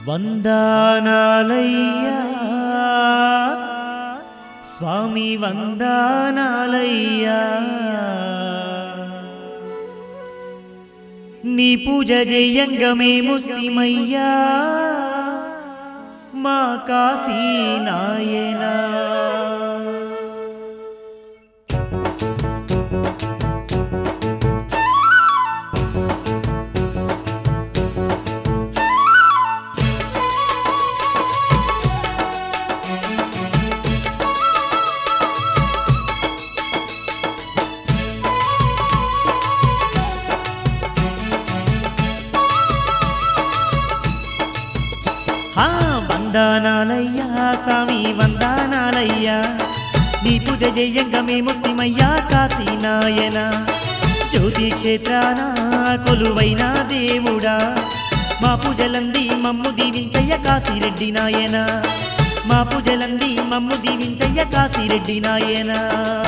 వందానాలయ్యా స్వామి వందానాలయ్యా నీ పూజ జయంగా మేముస్తిమయ్యా మా కాశీ నాయనా హా వందనాలయ్యా స్వామి వందనాలయ్యా నీ పూజ జయంగా మేముస్తిమయ్యా కాశీ నాయన జ్యోతి క్షేత్రాన కొలువైన దేవుడా మా పూజలంది మమ్ము దీవించయ్య కాశీరెడ్డి నాయన మా పూజలంది మమ్ము దీవించయ్య కాశీరెడ్డి నాయనా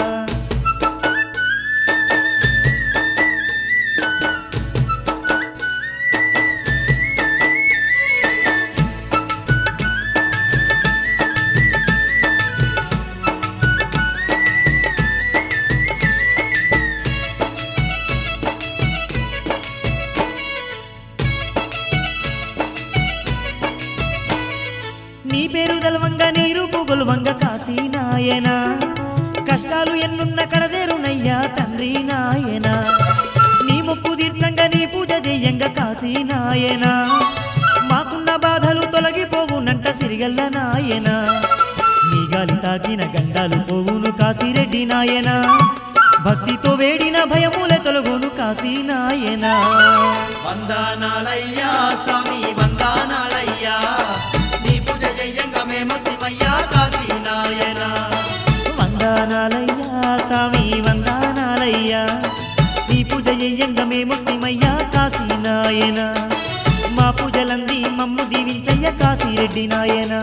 నీ పేరు దలవంగ నీ రూపు గొలువంగ కాశీ నాయన కష్టాలు ఎన్నున్న కడదేరునయ్యా తండ్రి నాయన నీ ముక్కు తీర్థంగా నీ పూజ చేయంగ కాశీ నాయన మాకున్న బాధలు తొలగిపోవునంట సిరిగల్ల నాయన నీ గాలి తాకిన గండాలు పోవును కాశీరెడ్డి నాయన భక్తితో వేడిన భయముల తొలగును కాశీ నాయనా వందనాలయ్యా స్వామి వందనాలయ్యా నీ పూజ జయంగా మేమతిమయ్యా కాశీ నాయన వందనాలయ్యా స్వామి వందనాలయ్యా నీ పూజ చెయ్యంగా మేముక్తిమయ్యా కాశీ నాయన మా పూజలంది మమ్ము దీవించయ్య కాశీరెడ్డి నాయనా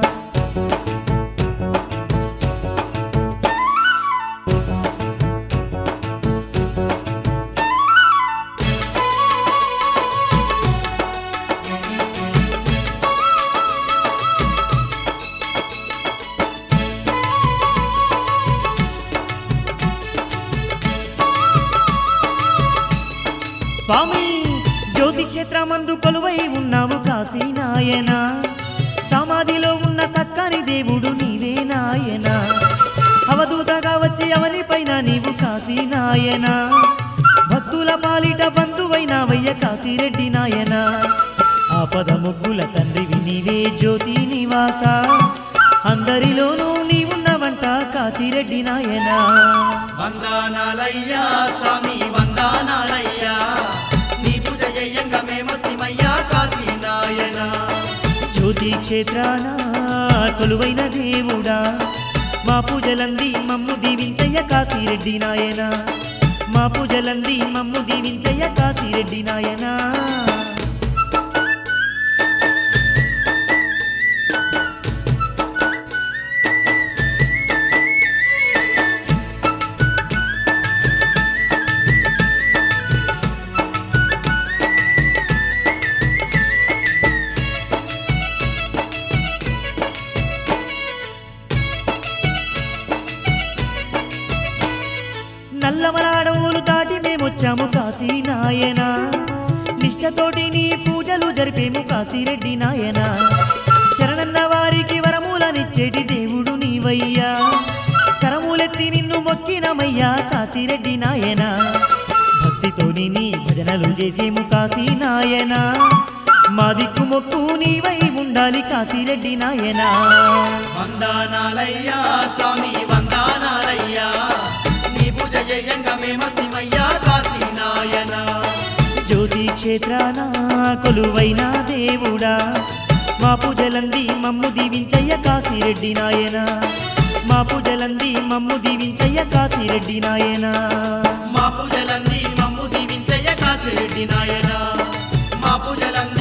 స్వామి జ్యోతి క్షేత్రమందు కొలువై ఉన్నావు కాశీ నాయన సమాధిలో ఉన్న సక్కని దేవుడు నీవే నాయన అవధూతగా వచ్చి అవని పైన నీవు కాశీ నాయన భక్తుల పాలిట బంధువైనావయ్య కాశీరెడ్డి నాయన ఆపద ముగ్గుల తండ్రివి నీవే జ్యోతి నివాస అందరిలోనూ నీవున్నవంట కాశీరెడ్డి నాయనా వందనాలయ్యా స్వామి వందనాలయ్యా నీ పూజ జయంగా మేమతిమయ్యా కాశీ నాయన జ్యోతి క్షేత్రాన కొలువైన దేవుడా మా పూజలంది మమ్ము దీవించయ్య కాశీరెడ్డి నాయన మా పూజలంది మమ్ము దీవించయ్య కాశీరెడ్డి నాయనా నల్లమల అడవులు దాటి మేమొచ్చాము కాశీ నాయన నిష్టతోటి నీ పూజలు జరిపేము కాశీరెడ్డి నాయన శరణన్న వారికి వరములనిచ్చేటి దేవుడు నీవయ్యా కరములెత్తి నిన్ను మొక్కినమయ్యా కాశీరెడ్డి నాయన భక్తితోని నీ భజనలు చేసేము కాశీ నాయన మా దిక్కు మొక్కు నీవై ఉండాలి కాశీరెడ్డి నాయనా వందనాలయ్యా స్వామి వందనాలయ్యా నీ పూజ జయంగా మేమతిమయ్యా కాశీ నాయన జ్యోతి క్షేత్రాన కొలువైన దేవుడా మా పూజలంది మమ్ము దీవించయ్య కాశీరెడ్డి నాయన మా పూజలంది మమ్ము దీవించయ్య కాశీరెడ్డి నాయన మా పూజలన్నీ మమ్ము దీవించయ్య కాశీ రెడ్డి నాయన మా పూజలన్నీ